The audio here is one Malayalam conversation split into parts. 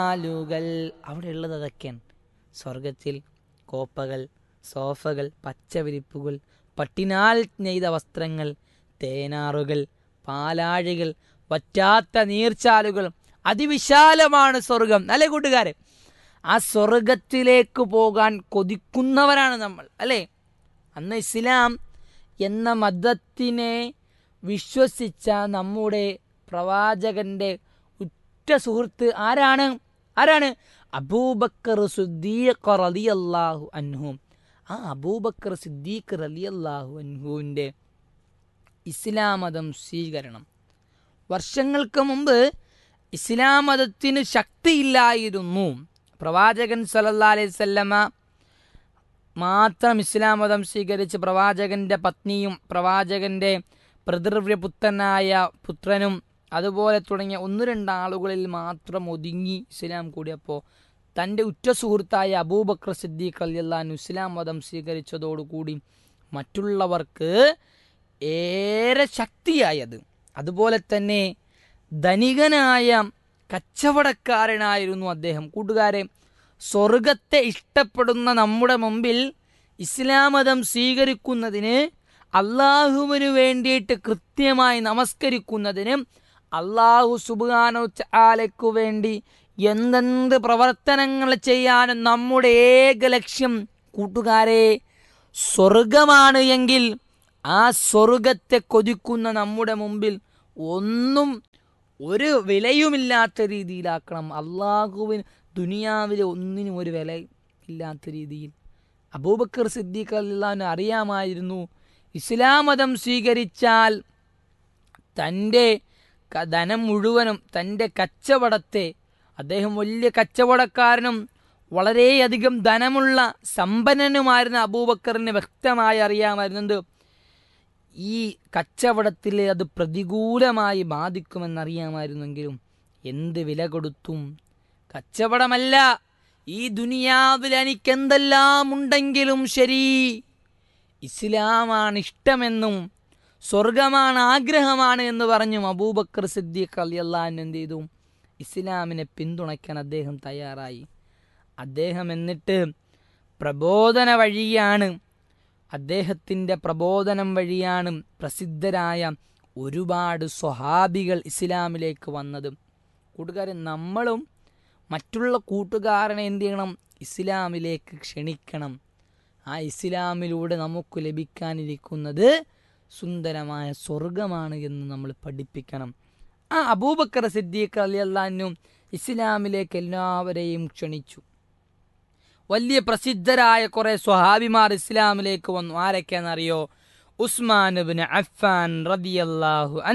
ആലുകൾ അവിടെ ഉള്ളത് അതൊക്കെയാണ് സ്വർഗത്തിൽ കോപ്പകൾ സോഫകൾ പച്ചവിരിപ്പുകൾ പട്ടിനാൽ നെയ്ത വസ്ത്രങ്ങൾ തേനാറുകൾ പാലാഴികൾ വറ്റാത്ത നീർച്ചാലുകൾ അതിവിശാലമാണ് സ്വർഗം അല്ലേ കൂട്ടുകാരെ ആ സ്വർഗത്തിലേക്ക് പോകാൻ കൊതിക്കുന്നവരാണ് നമ്മൾ അല്ലേ അന്ന് ഇസ്ലാം എന്ന മതത്തിനെ വിശ്വസിച്ച നമ്മുടെ പ്രവാചകന്റെ ഉറ്റ സുഹൃത്ത് ആരാണ് ആരാണ് അബൂബക്കർ സിദ്ദീഖ് റളിയല്ലാഹു അൻഹു ആ അബൂബക്കർ സിദ്ദീഖ് റളിയല്ലാഹു അൻഹുവിൻ്റെ ഇസ്ലാം മതം സ്വീകരണം വർഷങ്ങൾക്ക് മുമ്പ് ഇസ്ലാം മതത്തിന് ശക്തിയില്ലായിരുന്നു പ്രവാചകൻ സല്ലല്ലാഹു അലൈഹി വസല്ലമ മാത്രം ഇസ്ലാം മതം സ്വീകരിച്ച് പ്രവാചകന്റെ പത്നിയും പ്രവാചകന്റെ പ്രതിർവ്യപുത്രനായ പുത്രനും അതുപോലെ തുടങ്ങിയ ഒന്ന് രണ്ട് ആളുകളിൽ മാത്രം ഒതുങ്ങി ഇസ്ലാം കൂടിയപ്പോൾ തൻ്റെ ഉറ്റ സുഹൃത്തായ അബൂബക്കർ സിദ്ദീഖ് അലിയല്ലാൻ ഇസ്ലാം മതം സ്വീകരിച്ചതോടുകൂടി മറ്റുള്ളവർക്ക് ഏറെ ശക്തിയായത് അതുപോലെ തന്നെ ധനികനായ കച്ചവടക്കാരനായിരുന്നു അദ്ദേഹം കൂട്ടുകാരെ സ്വർഗത്തെ ഇഷ്ടപ്പെടുന്ന നമ്മുടെ മുമ്പിൽ ഇസ്ലാം മതം സ്വീകരിക്കുന്നതിന് അള്ളാഹുവിന് വേണ്ടിയിട്ട് കൃത്യമായി നമസ്കരിക്കുന്നതിന് അള്ളാഹു സുബാനോ ചാലയ്ക്കു വേണ്ടി എന്തെന്ത് പ്രവർത്തനങ്ങൾ ചെയ്യാനും നമ്മുടെ ഏക ലക്ഷ്യം കൂട്ടുകാരെ സ്വർഗമാണ് എങ്കിൽ ആ സ്വർഗത്തെ കൊതിക്കുന്ന നമ്മുടെ മുമ്പിൽ ഒന്നും ഒരു വിലയുമില്ലാത്ത രീതിയിലാക്കണം അള്ളാഹുവിന് ദുനിയാവിലെ ഒന്നിനും ഒരു വില ഇല്ലാത്ത രീതിയിൽ അബൂബക്കർ സിദ്ദീഖ് അള്ളാഹിന് അറിയാമായിരുന്നു ഇസ്ലാം മതം സ്വീകരിച്ചാൽ തൻ്റെ ക- ധനം മുഴുവനും തൻ്റെ കച്ചവടത്തെ അദ്ദേഹം വലിയ കച്ചവടക്കാരനും വളരെയധികം ധനമുള്ള സമ്പന്നനുമായിരുന്ന അബൂബക്കറിന് വ്യക്തമായി അറിയാമായിരുന്നത് ഈ കച്ചവടത്തിൽ അത് പ്രതികൂലമായി ബാധിക്കുമെന്നറിയാമായിരുന്നെങ്കിലും എന്ത് വില കൊടുത്തും കച്ചവടമല്ല ഈ ദുനിയാവിൽ എനിക്ക് എന്തെല്ലാം ഉണ്ടെങ്കിലും ശരി ഇസ്ലാമാണ് ഇഷ്ടമെന്നും സ്വർഗമാണ് ആഗ്രഹമാണ് എന്ന് പറഞ്ഞും അബൂബക്കർ സിദ്ദീഖ് അലി അള്ളഹാൻ എന്ത് ചെയ്തു ഇസ്ലാമിനെ പിന്തുണയ്ക്കാൻ അദ്ദേഹം തയ്യാറായി അദ്ദേഹം എന്നിട്ട് പ്രബോധന വഴിയാണ് അദ്ദേഹത്തിൻ്റെ പ്രബോധനം വഴിയാണ് പ്രസിദ്ധരായ ഒരുപാട് സ്വഹാബികൾ ഇസ്ലാമിലേക്ക് വന്നത് കൂട്ടുകാരെ നമ്മളും മറ്റുള്ള കൂട്ടുകാരനെ എന്ത് ചെയ്യണം ഇസ്ലാമിലേക്ക് ക്ഷണിക്കണം ആ ഇസ്ലാമിലൂടെ നമുക്ക് ലഭിക്കാനിരിക്കുന്നത് സുന്ദരമായ സ്വർഗമാണ് എന്ന് നമ്മൾ പഠിപ്പിക്കണം ആ അബൂബക്കർ സിദ്ദീഖ് അലി അള്ളാനും ഇസ്ലാമിലേക്ക് എല്ലാവരെയും ക്ഷണിച്ചു വലിയ പ്രസിദ്ധരായ കുറെ സ്വഹാബിമാർ ഇസ്ലാമിലേക്ക് വന്നു ആരൊക്കെയാണെന്നറിയോ ഉസ്മാൻ ബിൻ അഫ്ഫാൻ റദിയല്ലാഹു അൻ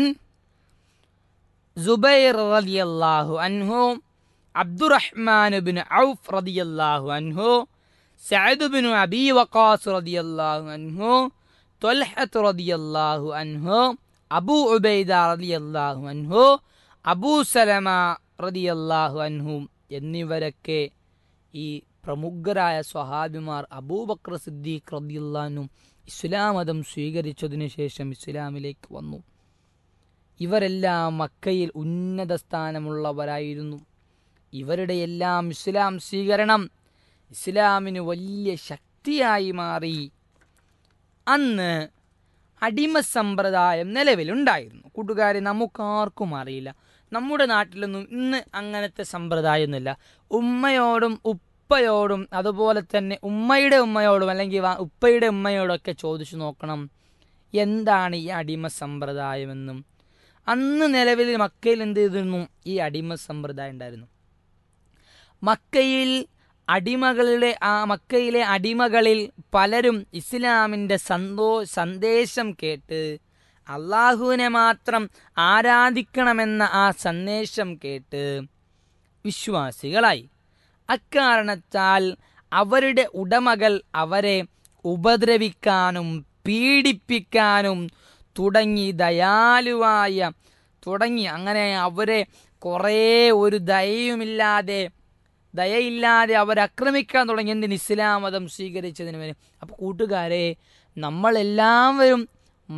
സുബൈർ റളിയല്ലാഹു അൻഹു അബ്ദുറഹ്മാൻ ബിൻ ഔഫ് റളിയല്ലാഹു അൻഹു സഅദ് ബിൻ അബി വഖാസ് റളിയല്ലാഹു അൻഹു ത്വൽഹത്ത് റളിയല്ലാഹു അൻഹു അബൂ ഉബൈദ റളിയല്ലാഹു അൻഹു അബൂ സലമ റളിയല്ലാഹു അൻഹു എന്നിവരൊക്കെ ഈ പ്രമുഖരായ സ്വഹാബിമാർ അബൂബക്കർ സിദ്ദീഖ് റളിയല്ലാഹുനും ഇസ്ലാം മതം സ്വീകരിച്ചതിനു ശേഷം ഇസ്ലാമിലേക്ക് വന്നു ഇവരെല്ലാം മക്കയിൽ ഉന്നത സ്ഥാനമുള്ളവരായിരുന്നു ഇവരുടെ എല്ലാം ഇസ്ലാം സ്വീകരണം ഇസ്ലാമിന് വലിയ ശക്തിയായി മാറി അന്ന് അടിമ സമ്പ്രദായം നിലവിലുണ്ടായിരുന്നു കൂട്ടുകാരെ നമുക്കാർക്കും അറിയില്ല നമ്മുടെ നാട്ടിലൊന്നും ഇന്ന് അങ്ങനത്തെ സമ്പ്രദായമൊന്നുമില്ല ഉമ്മയോടും ഉപ്പയോടും അതുപോലെ തന്നെ ഉമ്മയുടെ ഉമ്മയോടും അല്ലെങ്കിൽ വാ- ഉപ്പയുടെ ഉമ്മയോടൊക്കെ ചോദിച്ചു നോക്കണം എന്താണ് ഈ അടിമ സമ്പ്രദായമെന്നും അന്ന് നിലവിൽ മക്കയിൽ എന്ത് ചെയ്തിരുന്നു ഈ അടിമ സമ്പ്രദായം ഉണ്ടായിരുന്നു മക്കയിൽ അടിമകളുടെ ആ മക്കയിലെ അടിമകളിൽ പലരും ഇസ്ലാമിൻ്റെ സന്തോ സന്ദേശം കേട്ട് അള്ളാഹുവിനെ മാത്രം ആരാധിക്കണമെന്ന ആ സന്ദേശം കേട്ട് വിശ്വാസികളായി അക്കാരണത്താൽ അവരുടെ ഉടമകൾ അവരെ ഉപദ്രവിക്കാനും പീഡിപ്പിക്കാനും തുടങ്ങി ദയാലുവായ തുടങ്ങി അങ്ങനെ അവരെ കുറേ ഒരു ദയയുമില്ലാതെ ദയയില്ലാതെ അവരാക്രമിക്കാൻ തുടങ്ങി എന്തിന് ഇസ്ലാം മതം സ്വീകരിച്ചതിന് വരെ അപ്പോൾ കൂട്ടുകാരെ നമ്മളെല്ലാവരും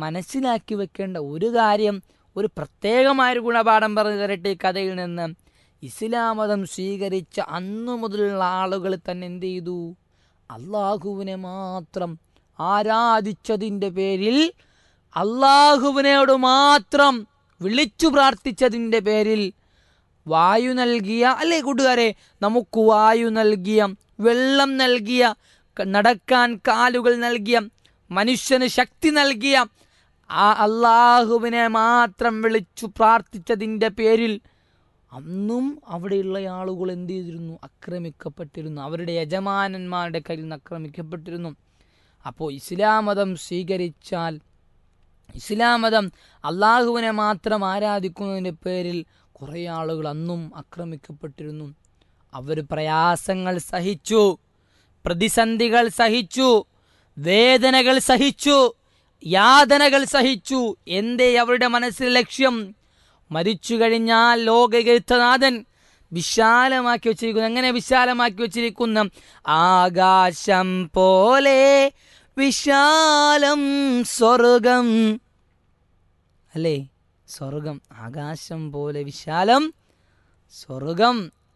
മനസ്സിലാക്കി വെക്കേണ്ട ഒരു കാര്യം ഒരു പ്രത്യേകമായൊരു ഗുണപാഠം പറഞ്ഞു തരട്ടെ ഈ കഥയിൽ നിന്ന് ഇസ്ലാം മതം സ്വീകരിച്ച അന്നു മുതലുള്ള ആളുകൾ തന്നെ എന്ത് ചെയ്തു അള്ളാഹുവിനെ മാത്രം ആരാധിച്ചതിൻ്റെ പേരിൽ അള്ളാഹുവിനോട് മാത്രം വിളിച്ചു പ്രാർത്ഥിച്ചതിൻ്റെ പേരിൽ വായു നൽകിയ അല്ലേ കൂട്ടുകാരെ നമുക്ക് വായു നൽകിയ വെള്ളം നൽകിയ ക- നടക്കാൻ കാലുകൾ നൽകിയ മനുഷ്യന് ശക്തി നൽകിയ ആ അള്ളാഹുവിനെ മാത്രം വിളിച്ചു പ്രാർത്ഥിച്ചതിൻ്റെ പേരിൽ അന്നും അവിടെയുള്ള ആളുകൾ എന്ത് ചെയ്തിരുന്നു ആക്രമിക്കപ്പെട്ടിരുന്നു അവരുടെ യജമാനന്മാരുടെ കയ്യിൽ നിന്ന് ആക്രമിക്കപ്പെട്ടിരുന്നു അപ്പോൾ ഇസ്ലാം മതം സ്വീകരിച്ചാൽ ഇസ്ലാം മതം അള്ളാഹുവിനെ മാത്രം ആരാധിക്കുന്നതിൻ്റെ പേരിൽ കുറേ ആളുകൾ അന്നും ആക്രമിക്കപ്പെട്ടിരുന്നു അവർ പ്രയാസങ്ങൾ സഹിച്ചു പ്രതിസന്ധികൾ സഹിച്ചു വേദനകൾ സഹിച്ചു യാതനകൾ സഹിച്ചു എന്തേ അവരുടെ മനസ്സിൽ ലക്ഷ്യം മരിച്ചു കഴിഞ്ഞാൽ ലോകഗീതനാഥൻ വിശാലമാക്കി വച്ചിരിക്കുന്നു എങ്ങനെ വിശാലമാക്കി വച്ചിരിക്കുന്ന ആകാശം പോലെ വിശാലം സ്വർഗം അല്ലേ സ്വർഗം ആകാശം പോലെ വിശാലം സ്വർഗം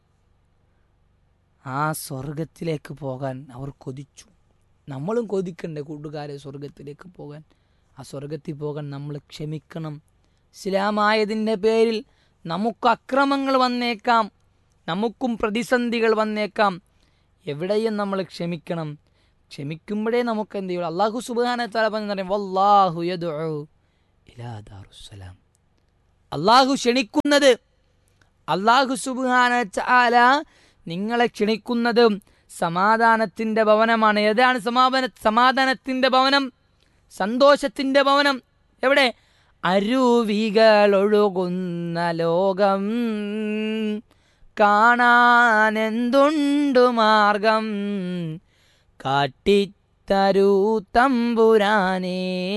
ആ സ്വർഗത്തിലേക്ക് പോകാൻ അവർ കൊതിച്ചു നമ്മളും കൊതിക്കണ്ടേ കൂട്ടുകാരെ സ്വർഗത്തിലേക്ക് പോകാൻ ആ സ്വർഗത്തിൽ പോകാൻ നമ്മൾ ക്ഷമിക്കണം ഇസ്ലാമായതിൻ്റെ പേരിൽ നമുക്ക് അക്രമങ്ങൾ വന്നേക്കാം നമുക്കും പ്രതിസന്ധികൾ വന്നേക്കാം എവിടെയും നമ്മൾ ക്ഷമിക്കണം ക്ഷമിക്കുമ്പോഴേ നമുക്ക് എന്ത് ചെയ്യും അള്ളാഹു സുബാന തല പറയും വല്ലാഹു യദ്ഉ ഇലാ ദാറുസ്സലാം അള്ളാഹു ക്ഷണിക്കുന്നത് അള്ളാഹു സുബാന ചാല നിങ്ങളെ ക്ഷണിക്കുന്നത് സമാധാനത്തിന്റെ ഭവനമാണ് ഏതാണ് സമാധാന സമാധാനത്തിന്റെ ഭവനം സന്തോഷത്തിന്റെ ഭവനം എവിടെ അരുവികൾ ഒഴുകുന്ന ലോകം കാണാൻ എന്തുണ്ടു മാർഗം കാട്ടിത്തരൂ തമ്പുരാനേ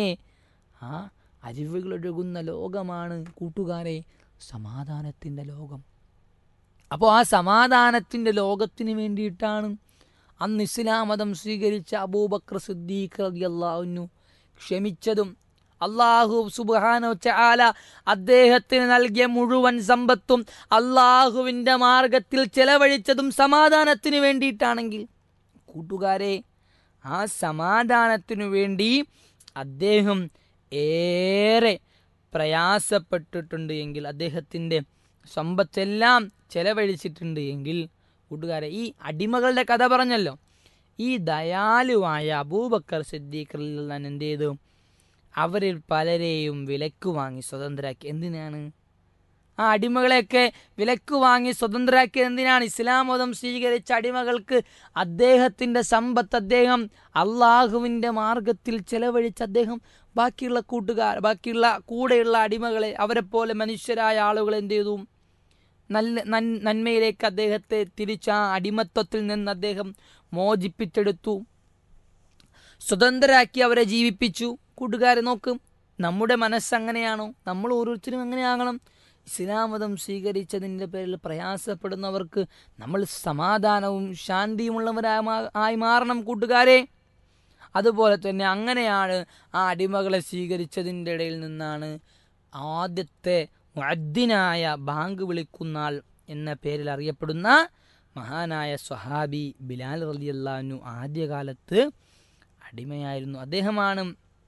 ആ അരുവികൾ ഒഴുകുന്ന ലോകമാണ് കൂട്ടുകാരെ സമാധാനത്തിൻ്റെ ലോകം അപ്പോൾ ആ സമാധാനത്തിൻ്റെ ലോകത്തിന് വേണ്ടിയിട്ടാണ് അന്ന് ഇസ്ലാം മതം സ്വീകരിച്ച അബൂബക്കർ സിദ്ദീഖ് റളിയല്ലാഹു ക്ഷമിച്ചതും അള്ളാഹു സുബാനോ ചാല അദ്ദേഹത്തിന് നൽകിയ മുഴുവൻ സമ്പത്തും അള്ളാഹുവിൻ്റെ മാർഗത്തിൽ ചെലവഴിച്ചതും സമാധാനത്തിന് വേണ്ടിയിട്ടാണെങ്കിൽ കൂട്ടുകാരെ ആ സമാധാനത്തിനു വേണ്ടി അദ്ദേഹം ഏറെ പ്രയാസപ്പെട്ടിട്ടുണ്ട് എങ്കിൽ അദ്ദേഹത്തിൻ്റെ സമ്പത്തെല്ലാം ചെലവഴിച്ചിട്ടുണ്ട് എങ്കിൽ കൂട്ടുകാരെ ഈ അടിമകളുടെ കഥ പറഞ്ഞല്ലോ ഈ ദയാലുവായ അബൂബക്കർ സിദ്ദീഖിൽ നിന്ന് എന്ത് ചെയ്തു അവരിൽ പലരെയും വിലക്ക് വാങ്ങി സ്വതന്ത്രരാക്കി എന്തിനാണ് ആ അടിമകളെയൊക്കെ വിലക്ക് വാങ്ങി സ്വതന്ത്രരാക്കി എന്തിനാണ് ഇസ്ലാം മതം സ്വീകരിച്ച അടിമകൾക്ക് അദ്ദേഹത്തിൻ്റെ സമ്പത്ത് അദ്ദേഹം അള്ളാഹുവിൻ്റെ മാർഗത്തിൽ ചെലവഴിച്ച് അദ്ദേഹം ബാക്കിയുള്ള കൂട്ടുകാർ ബാക്കിയുള്ള കൂടെയുള്ള അടിമകളെ അവരെ പോലെ മനുഷ്യരായ ആളുകൾ എന്ത് ചെയ്തു നല്ല നൻ- നന്മയിലേക്ക് അദ്ദേഹത്തെ തിരിച്ച ആ അടിമത്വത്തിൽ നിന്ന് അദ്ദേഹം മോചിപ്പിച്ചെടുത്തു സ്വതന്ത്രരാക്കി അവരെ ജീവിപ്പിച്ചു കൂട്ടുകാരെ നോക്കും നമ്മുടെ മനസ്സ് അങ്ങനെയാണോ നമ്മൾ ഓരോരുത്തരും എങ്ങനെയാകണം ഇസ്ലാം മതം സ്വീകരിച്ചതിൻ്റെ പേരിൽ പ്രയാസപ്പെടുന്നവർക്ക് നമ്മൾ സമാധാനവും ശാന്തിയുമുള്ളവരായി മാ- ആയി മാറണം കൂട്ടുകാരെ അതുപോലെ തന്നെ അങ്ങനെയാണ് ആ അടിമകളെ സ്വീകരിച്ചതിൻ്റെ ഇടയിൽ നിന്നാണ് ആദ്യത്തെ മുഅദ്ദിനായ ബാങ്ക് വിളിക്കുന്നാൾ എന്ന പേരിൽ അറിയപ്പെടുന്ന മഹാനായ സ്വഹാബി ബിലാൽ റലിയല്ലാനു ആദ്യകാലത്ത് അടിമയായിരുന്നു അദ്ദേഹമാണ്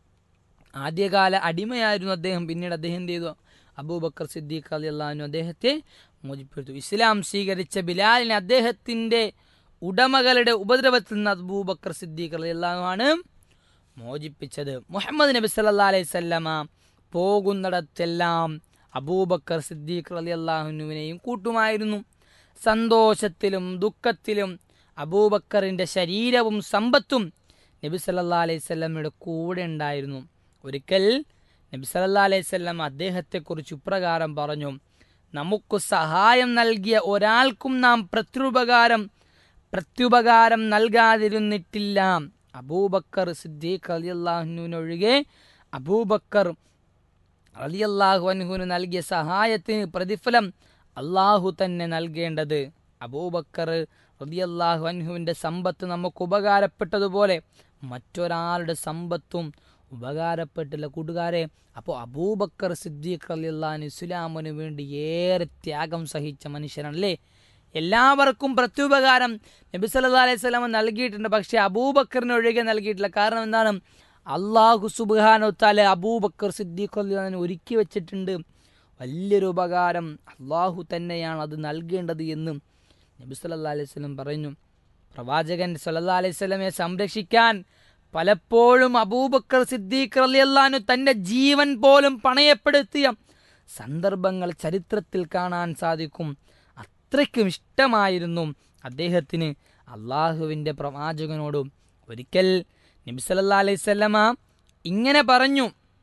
ആദ്യകാല അടിമയായിരുന്നു അദ്ദേഹം പിന്നീട് അദ്ദേഹം എന്ത് ചെയ്തു അബൂബക്കർ സിദ്ദീഖ് അലി അള്ളഹാനു അദ്ദേഹത്തെ മോചിപ്പെടുത്തു ഇസ്ലാം സ്വീകരിച്ച ബിലാലിനെ അദ്ദേഹത്തിൻ്റെ ഉടമകളുടെ ഉപദ്രവത്തിൽ നിന്ന് അബൂബക്കർ സിദ്ദീഖ് അലി അള്ളഹാനുമാണ് മോചിപ്പിച്ചത് മുഹമ്മദ് നബി സല്ലാ അലൈഹി സ്വല്ലമ പോകുന്നിടത്തെല്ലാം അബൂബക്കർ സിദ്ദീഖ് അലി അള്ളാഹുനുവിനെയും കൂട്ടുമായിരുന്നു സന്തോഷത്തിലും ദുഃഖത്തിലും അബൂബക്കറിൻ്റെ ശരീരവും സമ്പത്തും നബി സല്ലാ അലൈഹി സ്വല്ലമ്മയുടെ കൂടെ ഉണ്ടായിരുന്നു ഒരിക്കൽ നബി സല്ലാ അലൈഹി സ്വല്ലം അദ്ദേഹത്തെക്കുറിച്ച് ഇപ്രകാരം പറഞ്ഞു നമുക്ക് സഹായം നൽകിയ ഒരാൾക്കും നാം പ്രത്യുപകാരം പ്രത്യുപകാരം നൽകാതിരുന്നിട്ടില്ല അബൂബക്കർ സിദ്ദീഖ് അലിയല്ലാഹുവിനൊഴികെ അബൂബക്കർ അലിയല്ലാഹു അൻഹുവിന് നൽകിയ സഹായത്തിന് പ്രതിഫലം അള്ളാഹു തന്നെ നൽകേണ്ടത് അബൂബക്കർ റളിയല്ലാഹു അൻഹുവിൻ്റെ സമ്പത്ത് നമുക്ക് ഉപകാരപ്പെട്ടതുപോലെ മറ്റൊരാളുടെ സമ്പത്തും ഉപകാരപ്പെട്ടില്ല കൂട്ടുകാരെ അപ്പോൾ അബൂബക്കർ സിദ്ദീഖ് അലിള്ളാൻ ഇസ്ലാമിന് വേണ്ടി ഏറെ ത്യാഗം സഹിച്ച മനുഷ്യനാണല്ലേ എല്ലാവർക്കും പ്രത്യുപകാരം നബി സല്ലല്ലാഹു അലൈഹി സ്വലാം നൽകിയിട്ടുണ്ട് പക്ഷേ അബൂബക്കറിന് ഒഴികെ നൽകിയിട്ടില്ല കാരണം എന്താണ് അള്ളാഹു സുബാനൊത്താലെ അബൂബക്കർ സിദ്ദീഖ് അലിള്ളാൻ ഒരുക്കി വെച്ചിട്ടുണ്ട് വലിയൊരു ഉപകാരം അള്ളാഹു തന്നെയാണ് അത് നൽകേണ്ടത് എന്ന് നബി സല്ലല്ലാഹു അലൈഹി വസല്ലം പറഞ്ഞു പ്രവാചകൻ സല്ലല്ലാഹു അലൈഹി വസല്ലമയെ സംരക്ഷിക്കാൻ പലപ്പോഴും അബൂബക്കർ സിദ്ദീഖ് റളിയല്ലാഹു തന്റെ ജീവൻ പോലും പണയപ്പെടുത്തിയ സന്ദർഭങ്ങൾ ചരിത്രത്തിൽ കാണാൻ സാധിക്കും അത്രയ്ക്കും ഇഷ്ടമായിരുന്നു അദ്ദേഹത്തിന് അള്ളാഹുവിൻ്റെ പ്രവാചകനോടും ഒരിക്കൽ നബി സല്ലല്ലാഹു അലൈഹി വസല്ലമ ഇങ്ങനെ പറഞ്ഞു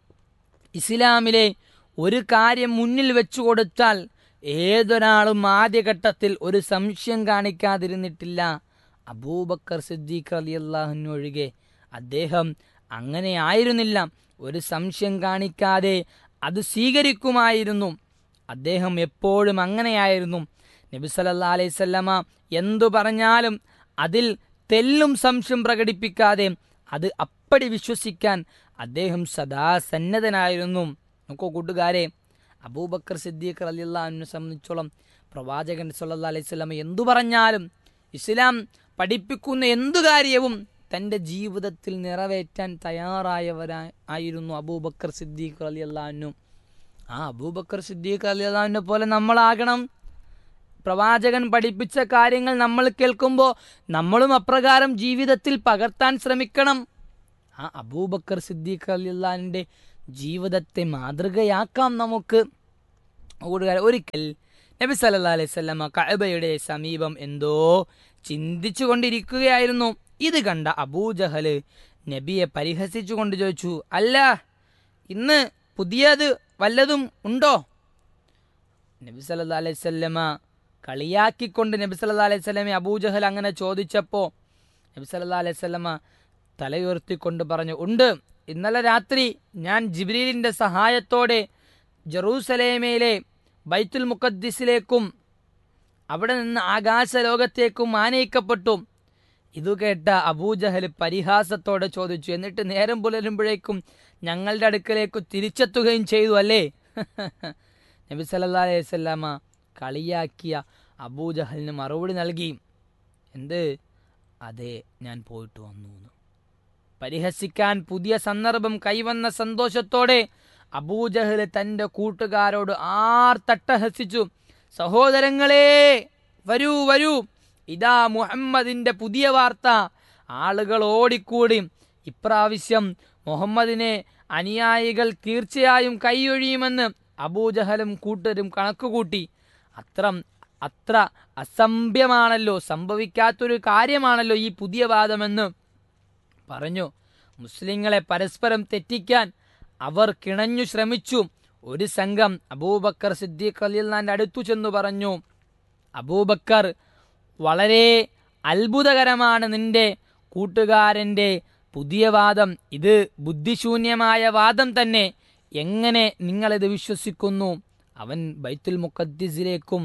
ഇസ്ലാമിലെ ഒരു കാര്യം മുന്നിൽ വെച്ചു കൊടുത്താൽ ഏതൊരാളും ആദ്യഘട്ടത്തിൽ ഒരു സംശയം കാണിക്കാതിരുന്നിട്ടില്ല അബൂബക്കർ സിദ്ദീഖ് അലി അള്ളാഹുവിന് ഒഴികെ അദ്ദേഹം അങ്ങനെ ആയിരുന്നില്ല ഒരു സംശയം കാണിക്കാതെ അത് സ്വീകരിക്കുമായിരുന്നു അദ്ദേഹം എപ്പോഴും അങ്ങനെയായിരുന്നു നബി സല്ലല്ലാഹു അലൈഹി വസല്ലമ എന്തു പറഞ്ഞാലും അതിൽ തെല്ലും സംശയം പ്രകടിപ്പിക്കാതെ അത് അപ്പടി വിശ്വസിക്കാൻ അദ്ദേഹം സദാ സന്നദ്ധനായിരുന്നു നോക്കൂ കൂട്ടുകാരെ അബൂബക്കർ സിദ്ദീഖ് റളിയല്ലാഹുവിനെ സംബന്ധിച്ചോളം പ്രവാചകൻ സല്ലല്ലാഹു അലൈഹി വസല്ലമ എന്തു പറഞ്ഞാലും ഇസ്ലാം പഠിപ്പിക്കുന്ന എന്തു കാര്യവും തൻ്റെ ജീവിതത്തിൽ നിറവേറ്റാൻ തയ്യാറായവരാ ആയിരുന്നു അബൂബക്കർ സിദ്ദീഖ് റളിയല്ലാഹു ആ അബൂബക്കർ സിദ്ദീഖ് റളിയല്ലാഹുവിനെ പോലെ നമ്മളാകണം പ്രവാചകൻ പഠിപ്പിച്ച കാര്യങ്ങൾ നമ്മൾ കേൾക്കുമ്പോൾ നമ്മളും അപ്രകാരം ജീവിതത്തിൽ പകർത്താൻ ശ്രമിക്കണം ആ അബൂബക്കർ സിദ്ദീഖ് അലിള്ളാഹിൻ്റെ ജീവിതത്തെ മാതൃകയാക്കാം നമുക്ക് കൂട്ടുകാരെ ഒരിക്കൽ നബി സല്ലാ അലൈഹി സ്വല്ലമ കഅബയുടെ സമീപം എന്തോ ചിന്തിച്ചു കൊണ്ടിരിക്കുകയായിരുന്നു ഇത് കണ്ട അബൂജഹല് നബിയെ പരിഹസിച്ചുകൊണ്ട് ചോദിച്ചു അല്ല ഇന്ന് പുതിയത് വല്ലതും ഉണ്ടോ നബി സല്ലാ അലൈഹി സ്വല്ലമ കളിയാക്കിക്കൊണ്ട് നബി സല്ലാ അലൈഹി സ്വലമെ അബൂജഹൽ അങ്ങനെ ചോദിച്ചപ്പോൾ നബി സല്ലാ അലൈഹി സ്വലമ തലയുയർത്തിക്കൊണ്ട് പറഞ്ഞു ഉണ്ട് ഇന്നലെ രാത്രി ഞാൻ ജിബ്രീലിൻ്റെ സഹായത്തോടെ ജറൂസലേമയിലെ ബൈത്തുൽ മുഖദ്ദിസിലേക്കും അവിടെ നിന്ന് ആകാശലോകത്തേക്കും ആനയിക്കപ്പെട്ടു ഇതു കേട്ട അബൂജഹൽ പരിഹാസത്തോടെ ചോദിച്ചു എന്നിട്ട് നേരം പുലരുമ്പോഴേക്കും ഞങ്ങളുടെ അടുക്കലേക്ക് തിരിച്ചെത്തുകയും ചെയ്തു അല്ലേ നബി സല്ലാ അലൈഹി സ്വല്ലാമ കളിയാക്കിയ അബൂജഹലിന് മറുപടി നൽകി എന്ത് അതെ ഞാൻ പോയിട്ട് വന്നു എന്ന് പരിഹസിക്കാൻ പുതിയ സന്ദർഭം കൈവന്ന സന്തോഷത്തോടെ അബൂജഹൽ തൻ്റെ കൂട്ടുകാരോട് ആർ തട്ടഹസിച്ചു സഹോദരങ്ങളെ വരൂ വരൂ ഇതാ മുഹമ്മദിന്റെ പുതിയ വാർത്ത ആളുകൾ ഓടിക്കൂടി ഇപ്രാവശ്യം മുഹമ്മദിനെ അനുയായികൾ തീർച്ചയായും കൈയൊഴിയുമെന്ന് അബൂജഹലും കൂട്ടരും കണക്കുകൂട്ടി അത്ര അത്ര അസംഭ്യമാണല്ലോ സംഭവിക്കാത്തൊരു കാര്യമാണല്ലോ ഈ പുതിയ വാദമെന്ന് പറഞ്ഞു മുസ്ലിങ്ങളെ പരസ്പരം തെറ്റിക്കാൻ അവർ കിണഞ്ഞു ശ്രമിച്ചു ഒരു സംഘം അബൂബക്കർ സിദ്ദീഖ് അലിയുടെ അടുത്തു ചെന്നു പറഞ്ഞു അബൂബക്കർ വളരെ അത്ഭുതകരമാണ് നിന്റെ കൂട്ടുകാരൻ്റെ പുതിയ വാദം ഇത് ബുദ്ധിശൂന്യമായ വാദം തന്നെ എങ്ങനെ നിങ്ങളിത് വിശ്വസിക്കുന്നു അവൻ ബൈത്തുൽ മുഖദ്ദിസിലേക്കും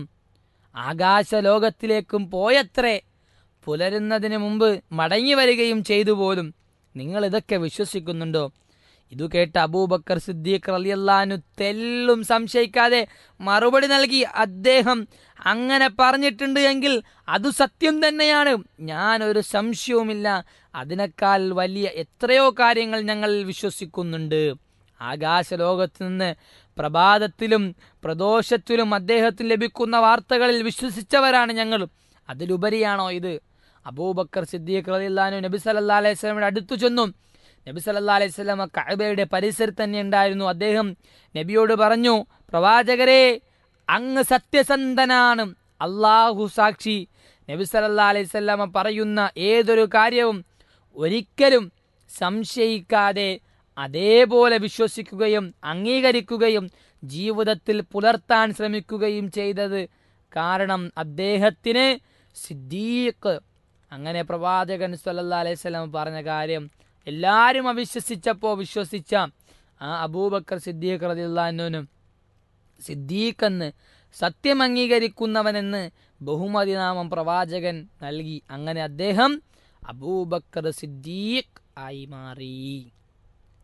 ആകാശലോകത്തിലേക്കും പോയത്രേ പുലരുന്നതിന് മുമ്പ് മടങ്ങി വരികയും ചെയ്തു പോലും നിങ്ങൾ ഇതൊക്കെ വിശ്വസിക്കുന്നുണ്ടോ ഇതു കേട്ട അബൂബക്കർ സിദ്ദീഖ് റലിയല്ലാനു തെല്ലും സംശയിക്കാതെ മറുപടി നൽകി അദ്ദേഹം അങ്ങനെ പറഞ്ഞിട്ടുണ്ട് എങ്കിൽ അത് സത്യം തന്നെയാണ് ഞാൻ ഒരു സംശയവുമില്ല അതിനേക്കാൾ വലിയ എത്രയോ കാര്യങ്ങൾ ഞങ്ങൾ വിശ്വസിക്കുന്നുണ്ട് ആകാശലോകത്ത് നിന്ന് പ്രഭാതത്തിലും പ്രദോഷത്തിലും അദ്ദേഹത്തിന് ലഭിക്കുന്ന വാർത്തകളിൽ വിശ്വസിച്ചവരാണ് ഞങ്ങൾ അതിലുപരിയാണോ ഇത് അബൂബക്കർ സിദ്ദീഖ് റളിയല്ലാഹു നബി സല്ലല്ലാഹു അലൈഹി വസല്ലമയുടെ അടുത്തു ചെന്നു നബി സല്ലല്ലാഹു അലൈഹി വസല്ലമ കഅബയുടെ പരിസരത്ത് തന്നെ ഉണ്ടായിരുന്നു അദ്ദേഹം നബിയോട് പറഞ്ഞു പ്രവാചകരെ അങ്ങ് സത്യസന്ധനാണ് അള്ളാഹു സാക്ഷി നബി സല്ലല്ലാഹു അലൈഹി വസല്ലമ പറയുന്ന ഏതൊരു കാര്യവും ഒരിക്കലും സംശയിക്കാതെ അതേപോലെ വിശ്വസിക്കുകയും അംഗീകരിക്കുകയും ജീവിതത്തിൽ പുലർത്താൻ ശ്രമിക്കുകയും ചെയ്തത് കാരണം അദ്ദേഹത്തിന് സിദ്ദീഖ് അങ്ങനെ പ്രവാചകൻ സല്ലല്ലാ അലൈഹി സ്വലം പറഞ്ഞ കാര്യം എല്ലാവരും അവിശ്വസിച്ചപ്പോൾ വിശ്വസിച്ച ആ അബൂബക്കർ സിദ്ദീഖ് റളിയല്ലാഹുവിനും സിദ്ദീഖ് എന്ന് സത്യം അംഗീകരിക്കുന്നവനെന്ന് ബഹുമതി നാമം പ്രവാചകൻ നൽകി അങ്ങനെ അദ്ദേഹം അബൂബക്കർ സിദ്ദീഖ് ആയി മാറി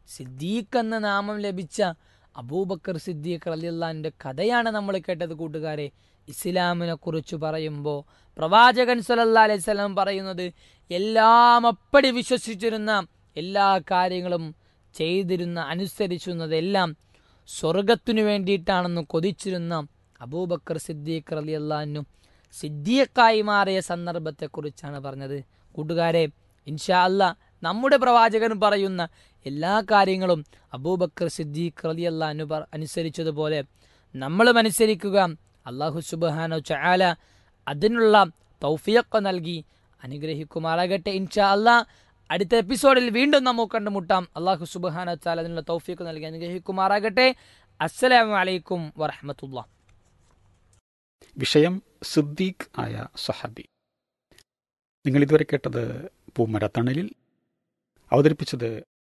സിദ്ദീഖ് എന്ന നാമം ലഭിച്ച അബൂബക്കർ സിദ്ദീഖ് റലിയല്ലാൻ്റെ കഥയാണ് നമ്മൾ കേട്ടത് കൂട്ടുകാരെ ഇസ്ലാമിനെ കുറിച്ച് പറയുമ്പോൾ പ്രവാചകൻ സല്ലല്ലാഹു അലൈഹി വസല്ലം പറയുന്നത് എല്ലാം അപ്പടി വിശ്വസിച്ചിരുന്ന എല്ലാ കാര്യങ്ങളും ചെയ്തിരുന്ന അനുസരിച്ചിരുന്നതെല്ലാം സ്വർഗത്തിനു വേണ്ടിയിട്ടാണെന്ന് കൊതിച്ചിരുന്ന അബൂബക്കർ സിദ്ദീഖ് റലിയല്ലാനും സിദ്ദീഖായി മാറിയ സന്ദർഭത്തെക്കുറിച്ചാണ് പറഞ്ഞത് കൂട്ടുകാരെ ഇൻഷാ അല്ല നമ്മുടെ പ്രവാചകൻ പറയുന്ന എല്ലാ കാര്യങ്ങളും അബൂബക്കർ സിദ്ദീഖ് റലിയല്ലാനു അനുസരിച്ചതുപോലെ നമ്മളും അനുസരിക്കുക അള്ളാഹു സുബാനോ ചാല അതിനുള്ള തൗഫിയൊക്കെ നൽകി അനുഗ്രഹിക്കുമാറാകട്ടെ ഇൻഷാ അല്ല അടുത്ത എപ്പിസോഡിൽ വീണ്ടും നമുക്ക് കണ്ടുമുട്ടാം അള്ളാഹു സുബാന ചാല അതിനുള്ള തൗഫിയൊക്കെ നൽകി അനുഗ്രഹിക്കുമാറാകട്ടെ അസ്സലാമു അലൈക്കും വറഹമത്തുള്ള വിഷയം സിദ്ദീഖ് ആയ സഹാബി നിങ്ങൾ ഇതുവരെ കേട്ടത് പൂമരത്തണലിൽ അവതരിപ്പിച്ചത്